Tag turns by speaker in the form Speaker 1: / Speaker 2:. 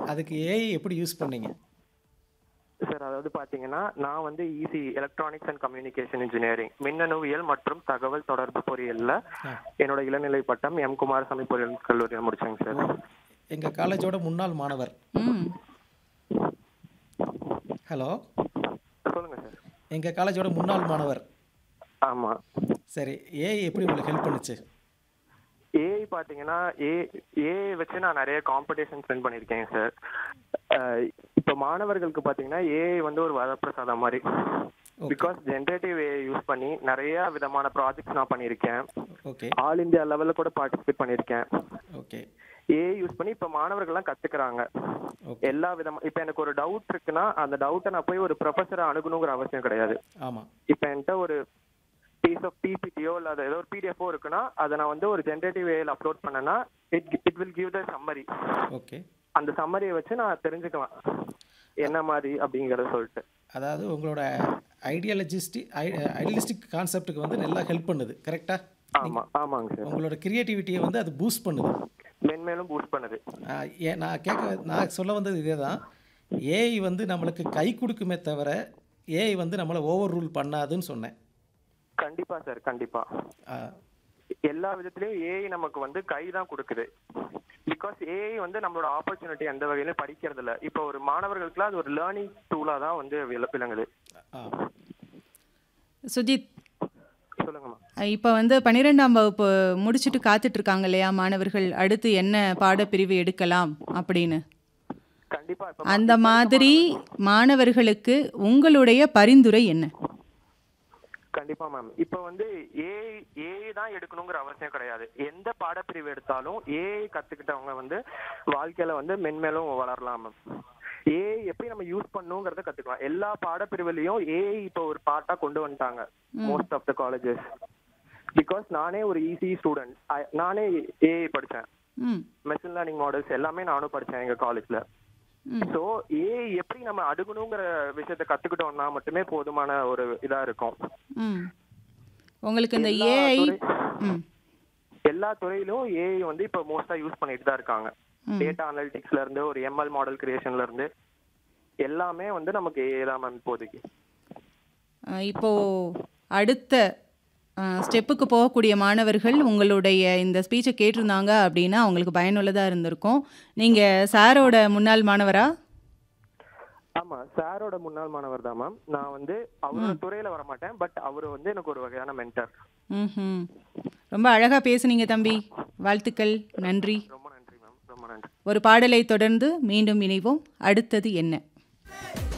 Speaker 1: அதுக்கு ஏஐ எப்படி யூஸ் பண்ணீங்க
Speaker 2: சார் அதாவது பாத்தீங்கன்னா நான் வந்து EC electronics and communication engineering மின்னணுவியல் மற்றும் தகவல் தொடர்பு பொறியியல்ல
Speaker 1: ஆ.
Speaker 2: என்னோட இளநிலை பட்டம் எம் குமாரசாமி பொறியியல் கல்லூரியில் முடிச்சேங்க சார்
Speaker 1: எங்கள் காலேஜோட முன்னாள் மாணவர்
Speaker 3: ம்
Speaker 1: ஹலோ
Speaker 2: சொல்லுங்க சார்
Speaker 1: எங்கள் காலேஜோட முன்னாள் மாணவர்
Speaker 2: ஆமா
Speaker 1: சரி ஏஐ எப்படி உங்களுக்கு ஹெல்ப் பண்ணுச்சு
Speaker 2: ஏஐ பாத்தீங்கன்னா ஏ ஏஐ வச்சு நான் நிறைய காம்படிஷன்ஸ் வின் பண்ணியிருக்கேன் சார் இப்போ மாணவர்களுக்கு பாத்தீங்கன்னா ஏஐ வந்து ஒரு வரப்பிரசாதம் மாதிரி பிகாஸ் ஜென்ரேட்டிவ் ஏஐ யூஸ் பண்ணி நிறைய விதமான ப்ராஜெக்ட்ஸ் நான் பண்ணியிருக்கேன்
Speaker 1: ஓகே
Speaker 2: ஆல் இந்தியா லெவலில் கூட பார்ட்டிசிபேட் பண்ணியிருக்கேன்
Speaker 1: ஓகே
Speaker 2: ஏஐ யூஸ் பண்ணி இப்போ மாணவர்கள்லாம் கத்துக்கிறாங்க
Speaker 1: ஓகே
Speaker 2: எல்லா விதமா இப்போ எனக்கு ஒரு டவுட் இருக்குன்னா அந்த டவுட்டை நான் போய் ஒரு ப்ரொஃபஸரை அணுகணுங்கிற அவசியம் கிடையாது
Speaker 1: ஆமாம்
Speaker 2: இப்போ என்கிட்ட ஒரு பீஸ் ஆஃப் பிபிடியோ இல்லை அது ஏதோ ஒரு பிடிஎஃபோ இருக்குன்னா அதை நான் வந்து ஒரு ஜென்ரேட்டிவ் ஏல அப்லோட் பண்ணேன்னா it it will give the summary
Speaker 1: okay
Speaker 2: அந்த சம்மரியை வச்சு நான் தெரிஞ்சுக்கலாம் என்ன மாதிரி அப்படிங்கறத சொல்லிட்டு
Speaker 1: அதாவது உங்களோட ஐடியாலஜிஸ்டி ஐடியலிஸ்டிக் கான்செப்ட்டுக்கு வந்து நல்லா ஹெல்ப் பண்ணுது கரெக்டாக
Speaker 2: ஆமா ஆமாங்க சார்
Speaker 1: உங்களோட கிரியேட்டிவிட்டியை வந்து அது பூஸ்ட் பண்ணுது
Speaker 2: மென்மேலும் பூஸ்ட் பண்ணுது
Speaker 1: ஆஹ் ஏ- நான் கேட்க நான் சொல்ல வந்தது இதே தான் ஏஐ வந்து நம்மளுக்கு கை கொடுக்குமே தவிர ஏஐ வந்து நம்மளை ஓவர் ரூல் பண்ணாதுன்னு சொன்னேன்
Speaker 2: கண்டிப்பா சார் கண்டிப்பா
Speaker 1: ஆஹ்
Speaker 2: எல்லா விதத்திலயும் ஏஐ நமக்கு வந்து கை தான் கொடுக்குது பிகாஸ் ஏஐ வந்து நம்மளோட ஆப்பர்ச்சுனிட்டி எந்த வகையிலும் படிக்கிறது இல்ல இப்போ ஒரு மாணவர்களுக்குலாம் அது ஒரு லேர்னிங் டூலா தான் வந்து விள- விளங்குது
Speaker 1: ஆஹ்
Speaker 3: சுஜித்
Speaker 2: சொல்லுங்கம்மா
Speaker 3: இப்போ வந்து பன்னிரெண்டாம் வகுப்பு முடிச்சுட்டு காத்துட்டு இருக்காங்க இல்லையா மாணவர்கள் அடுத்து என்ன பாடப்பிரிவு எடுக்கலாம் அப்படின்னு
Speaker 2: கண்டிப்பா இப்ப
Speaker 3: அந்த மாதிரி மாணவர்களுக்கு உங்களுடைய பரிந்துரை என்ன
Speaker 2: கண்டிப்பா மேம் இப்போ வந்து ஏஐ ஏஐ தான் எடுக்கணுங்கிற அவசியம் கிடையாது எந்த பாடப்பிரிவு எடுத்தாலும் ஏஐ கத்துக்கிட்டவங்க வந்து வாழ்க்கையில வந்து மென்மேலும் வளரலாம் மேம் ஏஐ எப்படி நம்ம யூஸ் பண்ணுங்கிறத கத்துக்கலாம் எல்லா பாடப்பிரிவுலயும் ஏஐ இப்போ ஒரு பார்ட்டா கொண்டு வந்துட்டாங்க most of the colleges because நானே ஒரு ஈஸி ஸ்டூடெண்ட் நானே ஏஐ படிச்சேன்
Speaker 3: ம்
Speaker 2: மெஷின் லேர்னிங் மாடல்ஸ் எல்லாமே நானும் படிச்சேன் எங்க காலேஜ்ல
Speaker 3: ம்.
Speaker 2: சோ ஏஐ எப்படி நம்ம அணுகணுங்கிற விஷயத்த கத்துக்கிட்டோம்னா மட்டுமே போதுமான ஒரு இதா இருக்கும்
Speaker 3: ம் உங்களுக்கு இந்த
Speaker 2: எல்லா
Speaker 3: ஏஐ
Speaker 2: துறை-
Speaker 3: ம்
Speaker 2: எல்லா துறையிலும் ஏஐ வந்து இப்போ மோஸ்டா யூஸ் பண்ணிட்டு தான் இருக்காங்க
Speaker 3: ம்.
Speaker 2: டேட்டா அனலிட்டிக்ஸ்ல இருந்து ஒரு எம்எல் மாடல் கிரியேஷன்ல இருந்து எல்லாமே வந்து நமக்கு ஏஐ தான் மேம் இப்போதைக்கு
Speaker 3: அஹ் இப்போ அடுத்த ஸ்டெப்புக்கு போகக்கூடிய மாணவர்கள் உங்களுடைய இந்த ஸ்பீச்சை கேட்டிருந்தாங்க அப்படின்னா அவங்களுக்கு பயனுள்ளதாக இருந்திருக்கும் நீங்கள் சாரோட முன்னாள் மாணவரா
Speaker 2: ஆமா சாரோட முன்னாள் மாணவர் தான் மேம் நான் வந்து அவரோட துறையில வர மாட்டேன் பட் அவர் வந்து எனக்கு ஒரு வகையான மென்டர்
Speaker 3: ம் ரொம்ப அழகாக பேசுனீங்க தம்பி வாழ்த்துக்கள் நன்றி
Speaker 2: ரொம்ப நன்றி மேம் ரொம்ப நன்றி
Speaker 3: ஒரு பாடலை தொடர்ந்து மீண்டும் இணைவோம் அடுத்தது என்ன